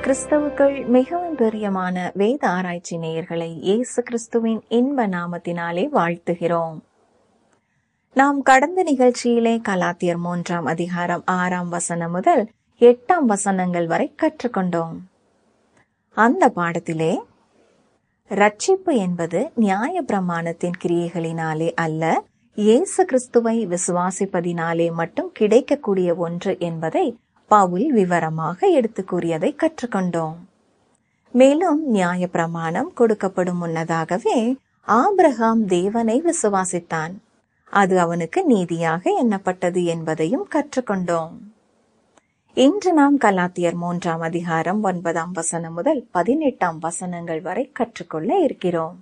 கிறிஸ்தவுக்குள் மிகவும் பிரியமான வேத ஆராய்ச்சி நேயர்களை இயேசு கிறிஸ்துவின் இன்ப நாமத்தினாலே வாழ்த்துகிறோம் நாம் கடந்த நிகழ்ச்சியிலே கலாத்தியர் மூன்றாம் அதிகாரம் ஆறாம் வசனம் முதல் எட்டாம் வசனங்கள் வரை கற்றுக்கொண்டோம் அந்த பாடத்திலே ரட்சிப்பு என்பது நியாய பிரமாணத்தின் கிரியைகளினாலே அல்ல இயேசு கிறிஸ்துவை விசுவாசிப்பதினாலே மட்டும் கிடைக்கக்கூடிய ஒன்று என்பதை பவுல் விவரமாக எடுத்து கூறியதை கற்றுக்கொண்டோம் மேலும் நியாய பிரமாணம் கொடுக்கப்படும் முன்னதாகவே ஆபிரகாம் தேவனை விசுவாசித்தான் அது அவனுக்கு நீதியாக எண்ணப்பட்டது என்பதையும் கற்றுக்கொண்டோம் இன்று நாம் கலாத்தியர் மூன்றாம் அதிகாரம் ஒன்பதாம் வசனம் முதல் பதினெட்டாம் வசனங்கள் வரை கற்றுக்கொள்ள இருக்கிறோம்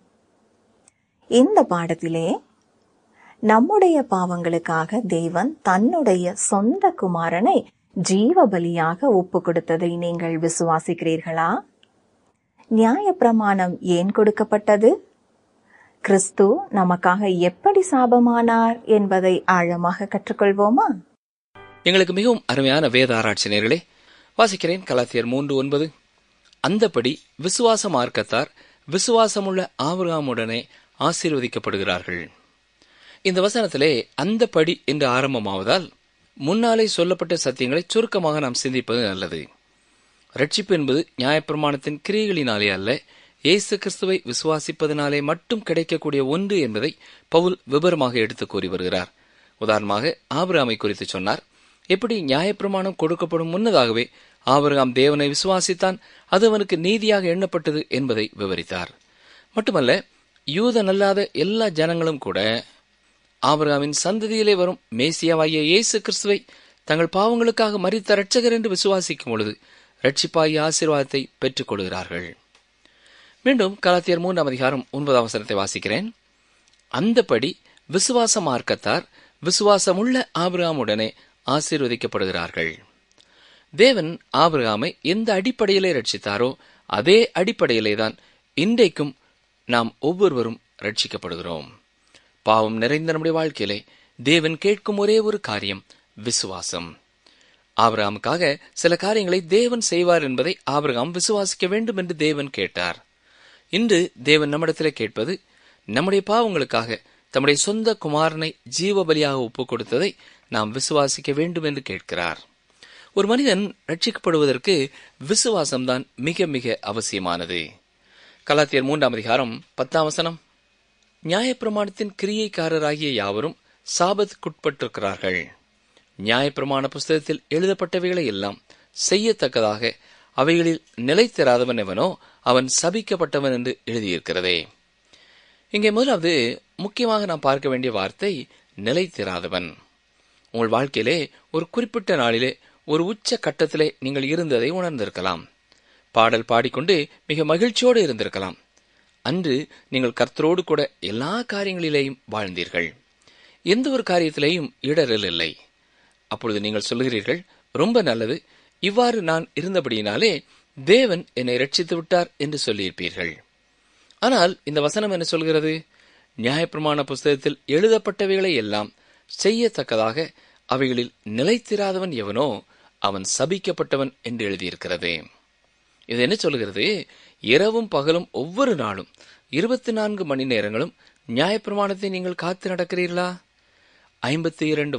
இந்த பாடத்திலே நம்முடைய பாவங்களுக்காக தேவன் தன்னுடைய சொந்த குமாரனை ஜீவ பலியாக ஒப்பு கொடுத்ததை நீங்கள் விசுவாசிக்கிறீர்களா நியாய பிரமாணம் ஏன் கொடுக்கப்பட்டது கிறிஸ்து நமக்காக எப்படி சாபமானார் என்பதை ஆழமாக கற்றுக்கொள்வோமா எங்களுக்கு மிகவும் அருமையான வேத ஆராய்ச்சி நேர்களே வாசிக்கிறேன் கலாத்தியர் மூன்று ஒன்பது அந்தபடி விசுவாச மார்க்கத்தார் விசுவாசமுள்ள ஆபிரகாமுடனே ஆசீர்வதிக்கப்படுகிறார்கள் இந்த வசனத்திலே அந்த படி என்று ஆரம்பமாவதால் முன்னாலே சொல்லப்பட்ட சத்தியங்களை சுருக்கமாக நாம் சிந்திப்பது நல்லது ரட்சிப்பு என்பது நியாயப்பிரமாணத்தின் கிரியைகளினாலே அல்ல இயேசு கிறிஸ்துவை விசுவாசிப்பதனாலே மட்டும் கிடைக்கக்கூடிய ஒன்று என்பதை பவுல் விபரமாக எடுத்து கூறி வருகிறார் உதாரணமாக ஆபிரகாமை குறித்து சொன்னார் எப்படி நியாயப்பிரமாணம் கொடுக்கப்படும் முன்னதாகவே ஆபிரகாம் தேவனை விசுவாசித்தான் அது அவனுக்கு நீதியாக எண்ணப்பட்டது என்பதை விவரித்தார் மட்டுமல்ல யூதனல்லாத எல்லா ஜனங்களும் கூட ஆபிரகாமின் சந்ததியிலே வரும் மேசியாவாகிய இயேசு கிறிஸ்துவை தங்கள் பாவங்களுக்காக மறித்த ரட்சகர் என்று விசுவாசிக்கும் பொழுது ரட்சிப்பாகிய ஆசீர்வாதத்தை பெற்றுக் கொள்கிறார்கள் மீண்டும் கலாத்தியர் மூன்றாம் அதிகாரம் ஒன்பதாம் வசனத்தை வாசிக்கிறேன் அந்தபடி விசுவாச மார்க்கத்தார் விசுவாசமுள்ள ஆபிரகாமுடனே ஆசீர்வதிக்கப்படுகிறார்கள் தேவன் ஆபிரகாமை எந்த அடிப்படையிலே ரட்சித்தாரோ அதே அடிப்படையிலே தான் இன்றைக்கும் நாம் ஒவ்வொருவரும் ரட்சிக்கப்படுகிறோம் பாவம் நிறைந்த நம்முடைய வாழ்க்கையிலே தேவன் கேட்கும் ஒரே ஒரு காரியம் விசுவாசம் ஆபிரகாமுக்காக சில காரியங்களை தேவன் செய்வார் என்பதை ஆபிரகாம் விசுவாசிக்க வேண்டும் என்று தேவன் கேட்டார் இன்று தேவன் நம்மிடத்திலே கேட்பது நம்முடைய பாவங்களுக்காக தம்முடைய சொந்த குமாரனை ஜீவ பலியாக ஒப்புக் கொடுத்ததை நாம் விசுவாசிக்க வேண்டும் என்று கேட்கிறார் ஒரு மனிதன் ரட்சிக்கப்படுவதற்கு விசுவாசம்தான் மிக மிக அவசியமானது கலாத்தியர் மூன்றாம் அதிகாரம் பத்தாம் வசனம் நியாயப்பிரமாணத்தின் கிரியைக்காரராகிய யாவரும் சாபத்துக்குட்பட்டிருக்கிறார்கள் நியாயப்பிரமாண புஸ்தகத்தில் எழுதப்பட்டவைகளை எல்லாம் செய்யத்தக்கதாக அவைகளில் நிலைத்திராதவன் எவனோ அவன் சபிக்கப்பட்டவன் என்று எழுதியிருக்கிறதே இங்கே முதலாவது முக்கியமாக நாம் பார்க்க வேண்டிய வார்த்தை நிலைத்திராதவன் உங்கள் வாழ்க்கையிலே ஒரு குறிப்பிட்ட நாளிலே ஒரு உச்ச கட்டத்திலே நீங்கள் இருந்ததை உணர்ந்திருக்கலாம் பாடல் பாடிக்கொண்டு மிக மகிழ்ச்சியோடு இருந்திருக்கலாம் அன்று நீங்கள் கர்த்தரோடு கூட எல்லா காரியங்களிலேயும் வாழ்ந்தீர்கள் எந்த ஒரு காரியத்திலேயும் இடரல் இல்லை அப்பொழுது நீங்கள் சொல்கிறீர்கள் ரொம்ப நல்லது இவ்வாறு நான் இருந்தபடியினாலே தேவன் என்னை ரட்சித்து விட்டார் என்று சொல்லியிருப்பீர்கள் ஆனால் இந்த வசனம் என்ன சொல்கிறது நியாயப்பிரமாண புஸ்தகத்தில் எழுதப்பட்டவைகளை எல்லாம் செய்யத்தக்கதாக அவைகளில் நிலைத்திராதவன் எவனோ அவன் சபிக்கப்பட்டவன் என்று எழுதியிருக்கிறது இது என்ன சொல்கிறது இரவும் பகலும் ஒவ்வொரு நாளும் இருபத்தி நான்கு மணி நேரங்களும் நியாயப்பிரமாணத்தை நீங்கள் காத்து நடக்கிறீர்களா ஐம்பத்தி இரண்டு